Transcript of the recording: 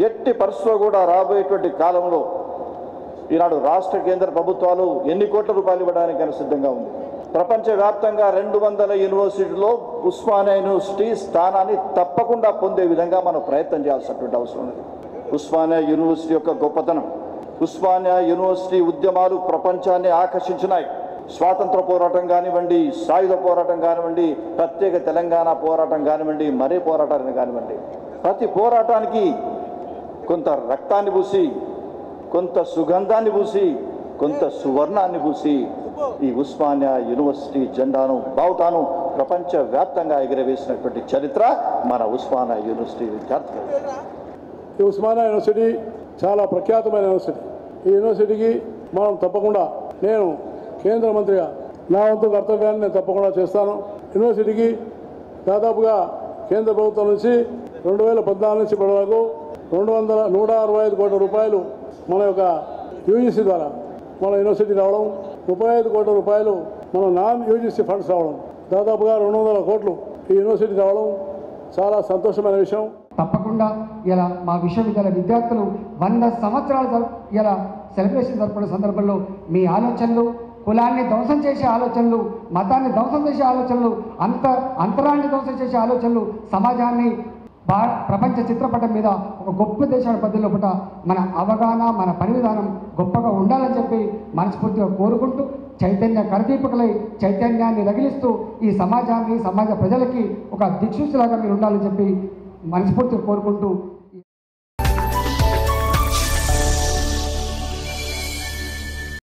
ఎట్టి పరిస్థితిలో కూడా రాబోయేటువంటి కాలంలో ఈనాడు రాష్ట్ర కేంద్ర ప్రభుత్వాలు ఎన్ని కోట్ల రూపాయలు ఇవ్వడానికైనా సిద్ధంగా ఉంది ప్రపంచవ్యాప్తంగా రెండు వందల యూనివర్సిటీలో ఉస్మానియా యూనివర్సిటీ స్థానాన్ని తప్పకుండా పొందే విధంగా మనం ప్రయత్నం చేయాల్సినటువంటి అవసరం ఉంది ఉస్మానియా యూనివర్సిటీ యొక్క గొప్పతనం ఉస్మానియా యూనివర్సిటీ ఉద్యమాలు ప్రపంచాన్ని ఆకర్షించినాయి స్వాతంత్ర పోరాటం కానివ్వండి సాయుధ పోరాటం కానివ్వండి ప్రత్యేక తెలంగాణ పోరాటం కానివ్వండి మరే పోరాటాన్ని కానివ్వండి ప్రతి పోరాటానికి కొంత రక్తాన్ని పూసి కొంత సుగంధాన్ని పూసి కొంత సువర్ణాన్ని పూసి ఈ ఉస్మానియా యూనివర్సిటీ జెండాను బావుటాను ప్రపంచవ్యాప్తంగా ఎగురవేసినటువంటి చరిత్ర మన ఉస్మానియా యూనివర్సిటీ విద్యార్థులు ఈ ఉస్మానియా యూనివర్సిటీ చాలా ప్రఖ్యాతమైన యూనివర్సిటీ ఈ యూనివర్సిటీకి మనం తప్పకుండా నేను కేంద్ర మంత్రిగా నా వంతు కర్తవ్యాన్ని నేను తప్పకుండా చేస్తాను యూనివర్సిటీకి దాదాపుగా కేంద్ర ప్రభుత్వం నుంచి రెండు వేల పద్నాలుగు నుంచి ఇప్పటి వరకు రెండు వందల నూట అరవై ఐదు కోట్ల రూపాయలు మన యొక్క యూజీసీ ద్వారా మన యూనివర్సిటీ రావడం ముప్పై ఐదు కోట్ల రూపాయలు మన నాన్ యూజీసీ ఫండ్స్ రావడం దాదాపుగా రెండు వందల కోట్లు ఈ యూనివర్సిటీ రావడం చాలా సంతోషమైన విషయం తప్పకుండా ఇలా మా విశ్వవిద్యాలయ విద్యార్థులు వంద సంవత్సరాలు జరుపు ఇలా సెలబ్రేషన్ జరుపుకునే సందర్భంలో మీ ఆలోచనలు కులాన్ని ధ్వంసం చేసే ఆలోచనలు మతాన్ని ధ్వంసం చేసే ఆలోచనలు అంత అంతరాన్ని ధ్వంసం చేసే ఆలోచనలు సమాజాన్ని భా ప్రపంచ చిత్రపటం మీద ఒక గొప్ప దేశాల పద్ధతిలో పూట మన అవగాహన మన పని విధానం గొప్పగా ఉండాలని చెప్పి మనస్ఫూర్తిగా కోరుకుంటూ చైతన్య కరదీపకులై చైతన్యాన్ని రగిలిస్తూ ఈ సమాజాన్ని సమాజ ప్రజలకి ఒక దిక్సూచిలాగా మీరు ఉండాలని చెప్పి మనస్ఫూర్తిగా కోరుకుంటూ